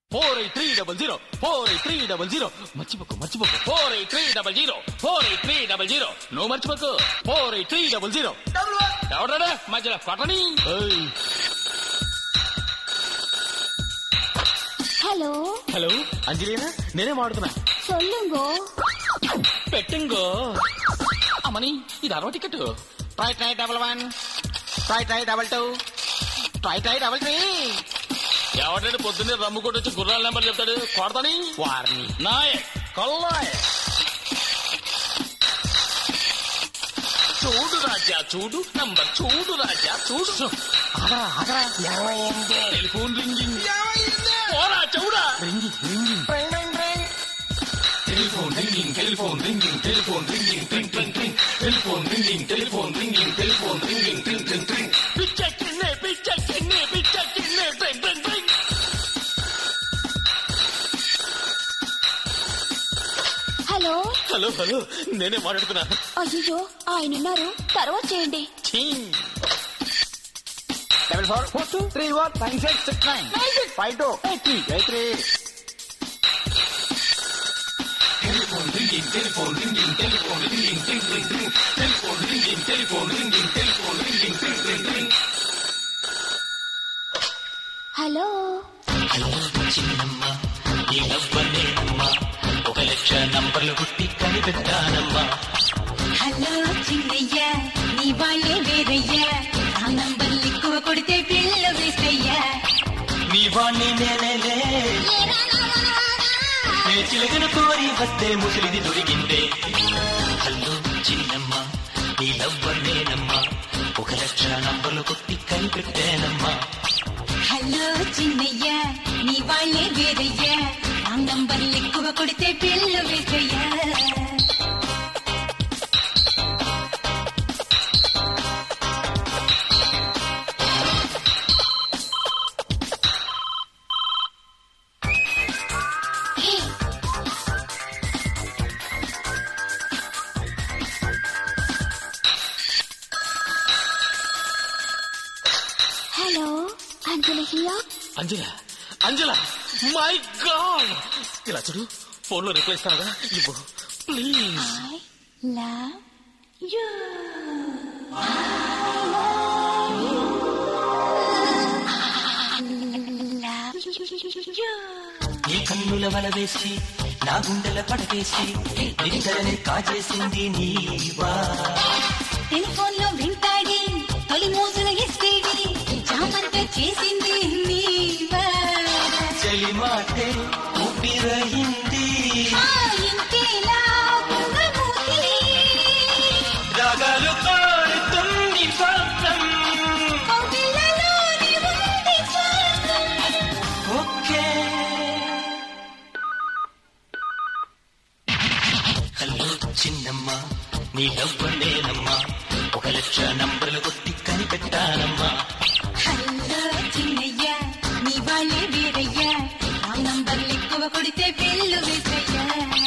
Four eight three double zero four eight three double zero మర్చిపోకు మర్చిపోకు four eight three double zero four eight three double zero నువ్వు మర్చిపోకు four eight three double zero ఎవడా మధ్యలో కొట్టని ఏయ్. Hello hello అంజలినా నేనే మాడుతున్నా சொல்லுங்கோ పెట్టింగో అమ్మని ఇది అరవ ticket three three double one three three double two three three double three ఎవడంటే పొద్దున్నే రమ్ము కొట్టి వచ్చి గుర్రాల నెంబర్ చెప్తాడు కొడతాని వారిని నాయక్ కొల్లాయ్ చూడు రాజా చూడు నంబర్ చూడు రాజా చూడు ఆగరా ఆగరా టెలిఫోన్ రింగింగ్ పోరా చూడా ringing ringing telephone ringing telephone ringing telephone ringing tring tring tring telephone ringing telephone ringing telephone ringing tring tring tring పిచ్చెక్కిన్నే పిచ్చెక్కిన్నే పిచ్చెక్కిన్నే tring tring tring hello hello hello నేనే మాట్లాడుతున్నా అయ్యో ఆయన ఉన్నారు తర్వాత చేయండి ఛీ. Double four four two three one nine six six nine five two eight three eight three telephone ringing telephone ringing telephone ringing tring tring tring telephone ringing telephone ringing telephone ringing tring tring tring hello hello చిన్నమ్మ ఈ నవ్వలేనమ్మా ఒక లక్ష నంబర్లు పుట్టి కనిపెట్టానమ్మా hello Chinnaiah నీ వాళ్ళే వేరయ్యా ఆ నంబర్లు ఎక్కువ కొడితే పిల్ల వేస్తయ్యా నీ వాణ్ణి నేనేలే నే చిలకను కోరి వస్తే ముసలిది దొరికిందే హలో చిన్నమ్మ నీ నవ్వలేనమ్మా ఒక లక్ష నంబర్లు కొట్టి కనిపెట్టానమ్మా హలో చిన్నయ్య నీ వాళ్ళే వేరయ్యా ఆ నంబర్లు ఎక్కువ కొడితే పిల్ల వేస్తయ్యా హలో అంజలి హియా అంజల అంజల మై గాడ్ ఇలా చూడు ఫోన్ లో రిప్లై ఇస్తాను కదా ఇవ్వు ప్లీజ్ ఐ లవ్ యూ నీ కన్నుల వల వేసి నా గుండెల పడవేసి నిద్దరని కాజేసింది నీవా టెలిఫోన్ లో వెంటాడి తొలి మోజుల ఎస్టీడి జామంత చేసింది నీవా చలి మాటే ఊపిరయింది ఆ ఇంకేలా పొగమూతి రాగాలు పాడుతుంది స్వార్థం కౌగిళ్ళలోని ఉంది స్వార్థం. ఓకే హలో చిన్నమ్మ నీ నవ్వలేనమ్మా ఒక లక్ష నంబర్లు కొట్టి కనిపెట్టానమ్మా హలో చిన్నయ్య నీ వాళ్ళే వేరయ్యా ఆ నంబర్లు ఎక్కువ కొడితే బిల్లు వేసయ్యా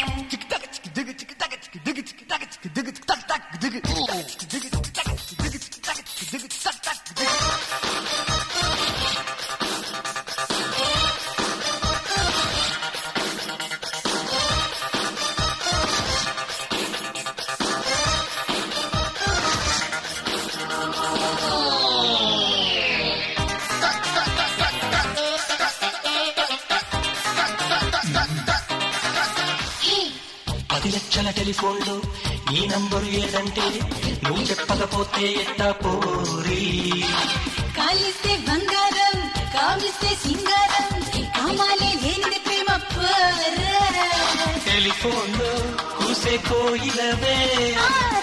పది లక్షల టెలిఫోన్లో ఈ నంబరు ఏదంటే నువ్వు చెప్పకపోతే ఎట్టా పోరీ కాలిస్తే బంగారం కామిస్తే సింగారం కామాలే లేనిది ప్రేమ పోరా. టెలిఫోన్లో కూసే కోయిలవే ఆ